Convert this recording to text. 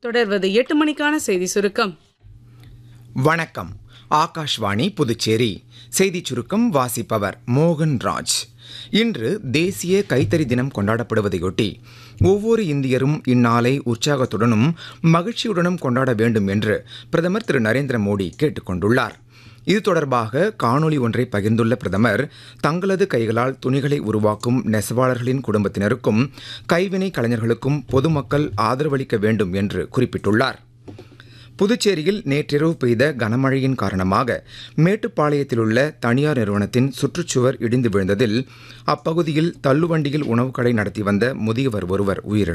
தொடர்வது எட்டு மணிக்கான செய்தி சுருக்கம் வணக்கம் ஆகாஷ்வாணி புதுச்சேரி செய்திச் சுருக்கம் வாசிப்பவர் மோகன் ராஜ் இன்று தேசிய கைத்தறி தினம் கொண்டாடப்படுவதையொட்டி ஒவ்வொரு இந்தியரும் இந்நாளை உற்சாகத்துடனும் மகிழ்ச்சியுடனும் கொண்டாட வேண்டும் என்று பிரதமர் திரு நரேந்திர மோடி கேட்டுக்கொண்டுள்ளார் இது தொடர்பாக காணொளி ஒன்றை பகிர்ந்துள்ள பிரதமர் தங்களது கைகளால் துணிகளை உருவாக்கும் நெசவாளர்களின் குடும்பத்தினருக்கும் கைவினை கலைஞர்களுக்கும் பொதுமக்கள் ஆதரவளிக்க வேண்டும் என்று குறிப்பிட்டுள்ளார் புதுச்சேரியில் நேற்றிரவு பெய்த கனமழையின் காரணமாக மேட்டுப்பாளையத்தில் உள்ள தனியார் நிறுவனத்தின் சுற்றுச்சுவர் இடிந்து விழுந்ததில் அப்பகுதியில் தள்ளுவண்டியில் உணவு கடை நடத்தி வந்த முதியவர் ஒருவர் உயிரிழந்தார்